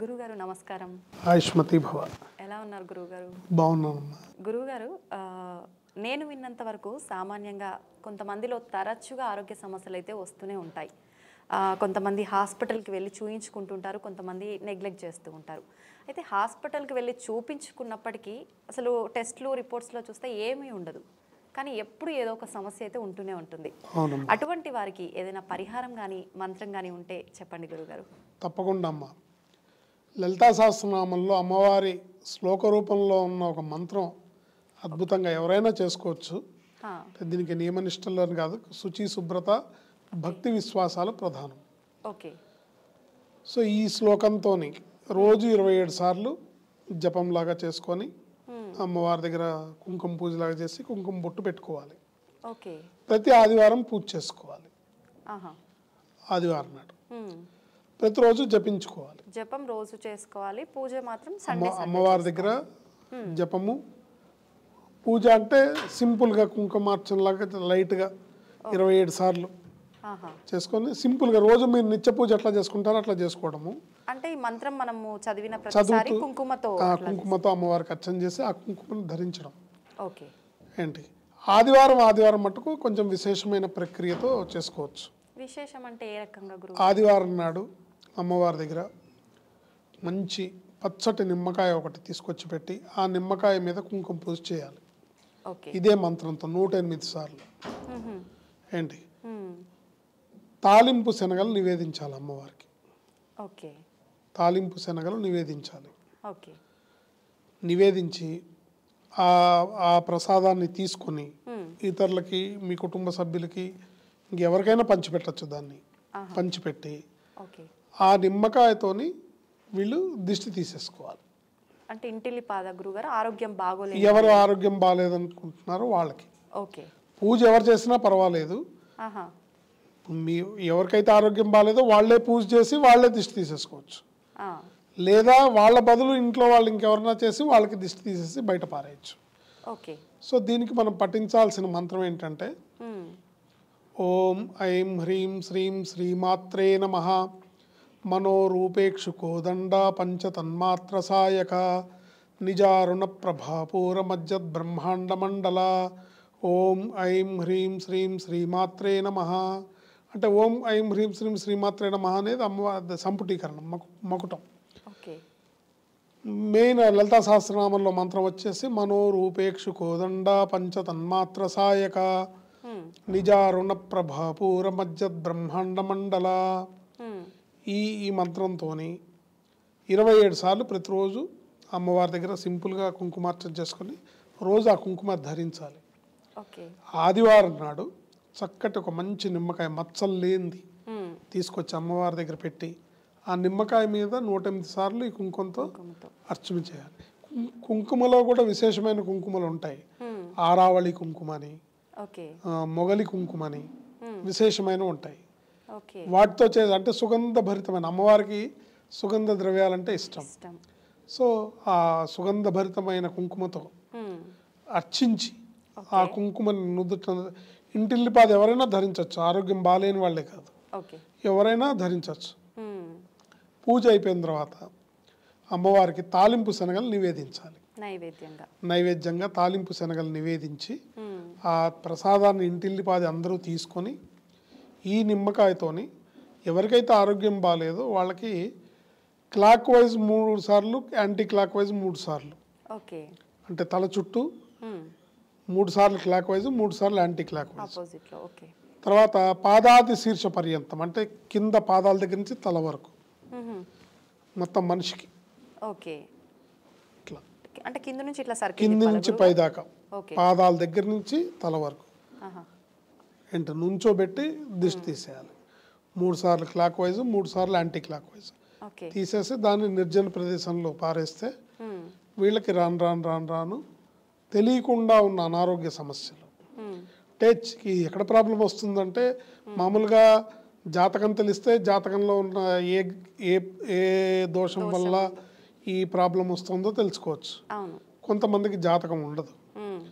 గురుగారు నమస్కారం ఆయుష్మతి భవ ఎలా ఉన్నారు గురుగారు బాగున్నానమ్మా గురుగారు ఆ, నేను విన్నంత వరకు సామాన్యంగా కొంతమందిలో తరచుగా ఆరోగ్య సమస్యలు అయితే వస్తూనే ఉంటాయి ఆ, కొంతమంది హాస్పిటల్కి వెళ్ళి చూయించుకుంటుంటారు కొంతమంది నెగ్లెక్ట్ చేస్తూ ఉంటారు అయితే హాస్పిటల్కి వెళ్ళి చూపించుకున్నప్పటికీ అసలు టెస్ట్లు రిపోర్ట్స్లో చూస్తే ఏమీ ఉండదు కానీ ఎప్పుడు ఏదో ఒక సమస్య అయితే ఉంటూనే ఉంటుంది అవునమ్మా అటువంటి వారికి ఏదైనా పరిహారం కానీ మంత్రం కానీ ఉంటే చెప్పండి గురుగారు తప్పకుండా అమ్మా లలితా సహస్రనామంలో అమ్మవారి శ్లోక రూపంలో ఉన్న ఒక మంత్రం అద్భుతంగా ఎవరైనా చేసుకోవచ్చు హా, దీనికి నియమనిష్టలు అని కాదు శుచి శుభ్రత భక్తి విశ్వాసాలు ప్రధానం ఓకే సో ఈ శ్లోకంతో రోజు ఇరవై ఏడు సార్లు జపంలాగా చేసుకొని అమ్మవారి దగ్గర కుంకుమ పూజలాగా చేసి కుంకుమ బొట్టు పెట్టుకోవాలి ఓకే ప్రతి ఆదివారం పూజ చేసుకోవాలి ఆహా ఆదివారం నాడు హ్మ్. ప్రతిరోజు జపించుకోవాలి జపం రోజు చేసుకోవాలి పూజ మాత్రం అమ్మ సండే అమ్మవారి దగ్గర జపము పూజ అంటే సింపుల్గా కుంకుమార్చనలాగా లైట్గా ఇరవై ఏడు సార్లు ఆహా చేసుకొని సింపుల్గా రోజు మీరు నిత్య పూజ ఎట్లా చేసుకుంటారో అట్లా చేసుకోవడము అంటే ఈ మంత్రం మనము చదివిన ప్రతిసారి చదువుతూ కుంకుమతో ఆ కుంకుమతో అమ్మవారికి అర్చన చేసి ఆ కుంకుమను ధరించడం ఓకే ఏంటి ఆదివారం ఆదివారం మటుకు కొంచెం విశేషమైన ప్రక్రియతో చేసుకోవచ్చు విశేషం అంటే ఏ రకంగా గురువు ఆదివారం నాడు అమ్మవారి దగ్గర మంచి పచ్చటి నిమ్మకాయ ఒకటి తీసుకొచ్చి పెట్టి ఆ నిమ్మకాయ మీద కుంకుమ పూజ చేయాలి ఓకే ఇదే మంత్రంతో నూట ఎనిమిది సార్లు మ్మ్హ. ఏంటి మ్మ్. తాలింపు శనగలు నివేదించాలి అమ్మవారికి ఓకే తాలింపు శనగలు నివేదించాలి ఓకే నివేదించి ఆ ఆ ప్రసాదాన్ని తీసుకొని మ్మ్. ఇతరులకి మీ కుటుంబ సభ్యులకి ఇంకెవరికైనా పంచిపెట్టచ్చు దాన్ని ఆహా. పంచిపెట్టి ఓకే ఆ నిమ్మకాయతోని వీళ్ళు దిష్టి తీసేసుకోవాలి అంటే ఇంటిల్లి పాద గురుగారు ఆరోగ్యం బాగోలేదు ఎవరు ఆరోగ్యం బాగాలేదనుకుంటున్నారో వాళ్ళకి ఓకే పూజ ఎవరు చేసినా పర్వాలేదు ఆహా మీ ఎవరికైతే ఆరోగ్యం బాగాలేదో వాళ్ళే పూజ చేసి వాళ్ళే దిష్టి తీసేసుకోవచ్చు ఆ. లేదా వాళ్ళ బదులు ఇంట్లో వాళ్ళు ఇంకెవరన్నా చేసి వాళ్ళకి దిష్టి తీసేసి బయట పారేయచ్చు ఓకే సో దీనికి మనం పఠించాల్సిన మంత్రం ఏంటంటే మ్మ్. ఓం ఐం హ్రీం శ్రీం శ్రీమాత్రే నమ మనోరూపేక్షు కోదండ పంచతన్మాత్ర సాయక నిజారుణ ప్రభాపూర మధ్య బ్రహ్మాండ మండల ఓం ఐం హ్రీం శ్రీం శ్రీమాత్రే నమ అంటే ఓం ఐం హ్రీం శ్రీం శ్రీమాత్రే నమ అనేది అమ్మవారి సంపుటీకరణం మకు మకుటం ఓకే మెయిన్ లలితా సహస్రనామంలో మంత్రం వచ్చేసి మనోరూపేక్షు కోదండ పంచతన్మాత్ర సాయక మ్మ్. నిజారుణ ప్రభాపూర మధ్య బ్రహ్మాండ మండల మ్మ్. ఈ ఈ మంత్రంతో ఇరవై ఏడు సార్లు ప్రతిరోజు అమ్మవారి దగ్గర సింపుల్గా కుంకుమార్చన చేసుకొని రోజు ఆ కుంకుమ ధరించాలి ఓకే ఆదివారం నాడు చక్కటి ఒక మంచి నిమ్మకాయ మచ్చలు లేనిది మ్మ్. తీసుకొచ్చి అమ్మవారి దగ్గర పెట్టి ఆ నిమ్మకాయ మీద నూట ఎనిమిది సార్లు ఈ కుంకుమతో కుంకుమతో అర్చన చేయాలి కుం- కుంకుమలో కూడా విశేషమైన కుంకుమలు ఉంటాయి మ్మ్. ఆరావళి కుంకుమ అని ఓకే ఆ, మొగలి కుంకుమ అని విశేషమైన ఉంటాయి ఓకే వాటితో చే అంటే సుగంధ భరితమైన అమ్మవారికి సుగంధ ద్రవ్యాలంటే ఇష్టం ఇష్టం సో ఆ సుగంధ భరితమైన కుంకుమతో మ్మ్. అర్చించి ఆ కుంకుమని నుదుట ఇంటిల్లిపాది ఎవరైనా ధరించవచ్చు ఆరోగ్యం బాగాలేని వాళ్ళే కాదు ఓకే ఎవరైనా ధరించవచ్చు మ్మ్. పూజ అయిపోయిన తర్వాత అమ్మవారికి తాలింపు శనగలు నివేదించాలి నైవేద్యంగా నైవేద్యంగా తాలింపు శనగలు నివేదించి మ్మ్. ఆ ప్రసాదాన్ని ఇంటిల్లిపాది అందరూ తీసుకొని ఈ నిమ్మకాయతోని ఎవరికైతే ఆరోగ్యం బాగాలేదో వాళ్ళకి క్లాక్ వైజ్ మూడు సార్లు యాంటీ క్లాక్ వైజ్ మూడు సార్లు ఓకే అంటే తల చుట్టూ మ్మ్. మూడు సార్లు క్లాక్ వైజ్ మూడు సార్లు యాంటీ క్లాక్ వైజ్ ఆపోజిట్లో ఓకే తర్వాత పాదాది శీర్ష పర్యంతం అంటే కింద పాదాల దగ్గర నుంచి తల వరకు మ్మ్. మొత్తం మనిషికి ఓకే ఇట్లా అంటే కింద నుంచి ఇట్లా సర్కిల్ కింది నుంచి పైదాకా ఓకే పాదాల దగ్గర నుంచి తల వరకు ఆహా. ఏంటి నుంచోబెట్టి దిష్టి తీసేయాలి మూడు సార్లు క్లాక్ వైజ్ మూడు సార్లు యాంటీ క్లాక్ వైజ్ ఓకే తీసేసి దాన్ని నిర్జన ప్రదేశంలో పారేస్తే మ్మ్. వీళ్ళకి రాను రాను రాను రాను తెలియకుండా ఉన్న అనారోగ్య సమస్యలు మ్మ్. అంటే చి- ఎక్కడ ప్రాబ్లం వస్తుందంటే మామూలుగా జాతకం తెలిస్తే జాతకంలో ఉన్న ఏ ఏ ఏ దోషం వల్ల ఈ ప్రాబ్లం వస్తుందో తెలుసుకోవచ్చు అవును కొంతమందికి జాతకం ఉండదు మ్మ్.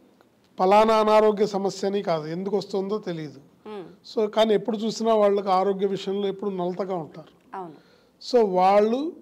ఫలానా అనారోగ్య సమస్య అని కాదు ఎందుకు వస్తుందో తెలియదు మ్మ్. సో కానీ ఎప్పుడు చూసినా వాళ్ళకి ఆరోగ్య విషయంలో ఎప్పుడు నలతగా ఉంటారు అవును సో వాళ్ళు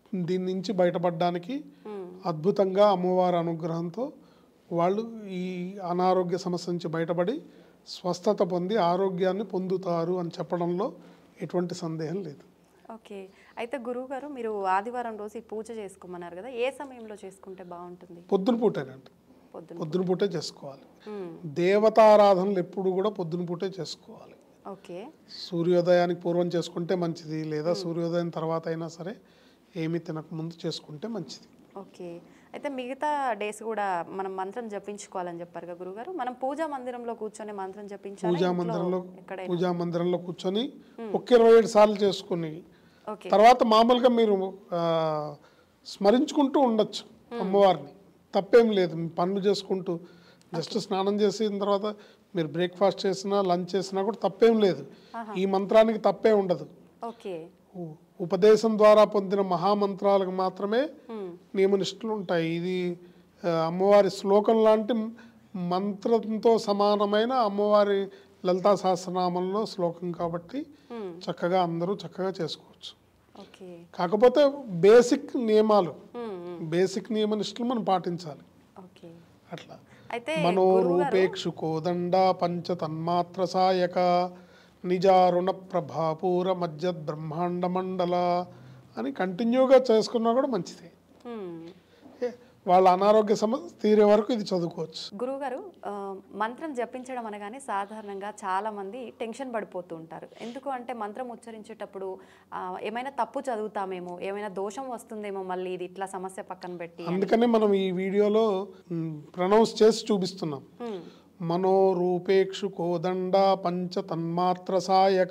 దీని నుంచి బయటపడడానికి అద్భుతంగా అమ్మవారి అనుగ్రహంతో వాళ్ళు ఈ అనారోగ్య సమస్య నుంచి బయటపడి స్వస్థత పొంది ఆరోగ్యాన్ని పొందుతారు అని చెప్పడంలో ఎటువంటి సందేహం లేదు ఓకే అయితే గురువు గారు మీరు ఆదివారం రోజు ఈ పూజ చేసుకోమన్నారు కదా ఏ సమయంలో చేసుకుంటే బాగుంటుంది పొద్దున పూటేనండి పొద్దున పొద్దున పూటే చేసుకోవాలి మ్మ్. దేవతారాధనలు ఎప్పుడు కూడా పొద్దున పూటే చేసుకోవాలి ఓకే సూర్యోదయానికి పూర్వం చేసుకుంటే మంచిది లేదా సూర్యోదయం తర్వాత అయినా సరే ఏమీ తినక ముందు చేసుకుంటే మంచిది ఓకే అయితే మిగతా డేస్ కూడా మనం మంత్రం జపించుకోవాలని చెప్పారు కదా గురుగారు మనం పూజా మందిరంలో కూర్చొని మంత్రం జపించాలి పూజా మందిరంలో ఎక్కడైనా పూజా మందిరంలో కూర్చొని ఒక ఇరవై ఏడు సార్లు చేసుకుని ఓకే తర్వాత మామూలుగా మీరు ఆ, స్మరించుకుంటూ ఉండొచ్చు అమ్మవారిని తప్పేం లేదు మీ పనులు చేసుకుంటూ జస్ట్ స్నానం చేసిన తర్వాత మీరు బ్రేక్ఫాస్ట్ చేసినా లంచ్ చేసినా కూడా తప్పేం లేదు ఈ మంత్రానికి తప్పే ఉండదు ఓకే ఉ- ఉపదేశం ద్వారా పొందిన మహామంత్రాలకు మాత్రమే మ్మ్. నియమనిష్టలు ఉంటాయి ఇది ఆ, అమ్మవారి శ్లోకం లాంటి మంత్రంతో సమానమైన అమ్మవారి లలితా సహస్రనామంలో శ్లోకం కాబట్టి మ్మ్. చక్కగా అందరూ చక్కగా చేసుకోవచ్చు ఓకే కాకపోతే బేసిక్ నియమాలు మ్మ్, మ్మ్. బేసిక్ నియమనిష్టలు మనం పాటించాలి ఓకే అట్లా అయితే మనోరూపేక్షు కోదండ పంచ తన్మాత్ర సాయక నిజారుణ ప్రభాపూర మధ్య బ్రహ్మాండ మండల అని కంటిన్యూగా చేసుకున్నా కూడా మంచిదే మ్మ్. ఏ, వాళ్ళ అనారోగ్య సమస్య తీరే వరకు ఇది చదువుకోవచ్చు గురువుగారు ఆ, మంత్రం జపించడం అనగానే సాధారణంగా చాలా మంది టెన్షన్ పడిపోతూ ఉంటారు ఎందుకు అంటే మంత్రం ఉచ్చరించేటప్పుడు ఆ, ఏమైనా తప్పు చదువుతామేమో ఏమైనా దోషం వస్తుందేమో మళ్ళీ ఇది ఇట్లా సమస్య పక్కన పెట్టి అందుకనే మనం ఈ వీడియోలో ప్రొనౌన్స్ చేసి చూపిస్తున్నాం మ్మ్. మనోరూపేక్షు కోదండ పంచ తన్మాత్ర సాయక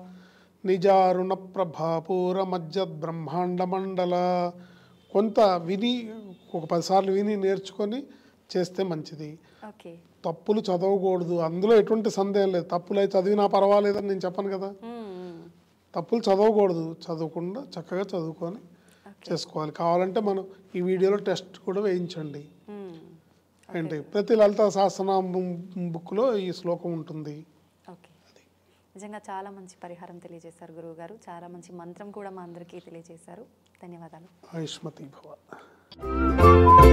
నిజారుణ ప్రభాపూర మధ్య బ్రహ్మాండ మండల కొంత విని ఒక పదిసార్లు విని నేర్చుకొని చేస్తే మంచిది ఓకే తప్పులు చదవకూడదు అందులో ఎటువంటి సందేహం లేదు తప్పులు అయితే చదివినా పర్వాలేదని నేను చెప్పను కదా మ్మ్, మ్మ్. తప్పులు చదవకూడదు చదవకుండా చక్కగా చదువుకొని చేసుకోవాలి కావాలంటే మనం ఈ వీడియోలో టెస్ట్ కూడా వేయించండి మ్మ్. ఏంటి ప్రతి లలిత సహస్రనామం బుక్లో ఈ శ్లోకం ఉంటుంది ఓకే నిజంగా చాలా మంచి పరిహారం తెలియజేశారు గురువు గారు చాలా మంచి మంత్రం కూడా మా అందరికీ తెలియజేశారు ధన్యవాదాలు ఆయుష్మతి భవ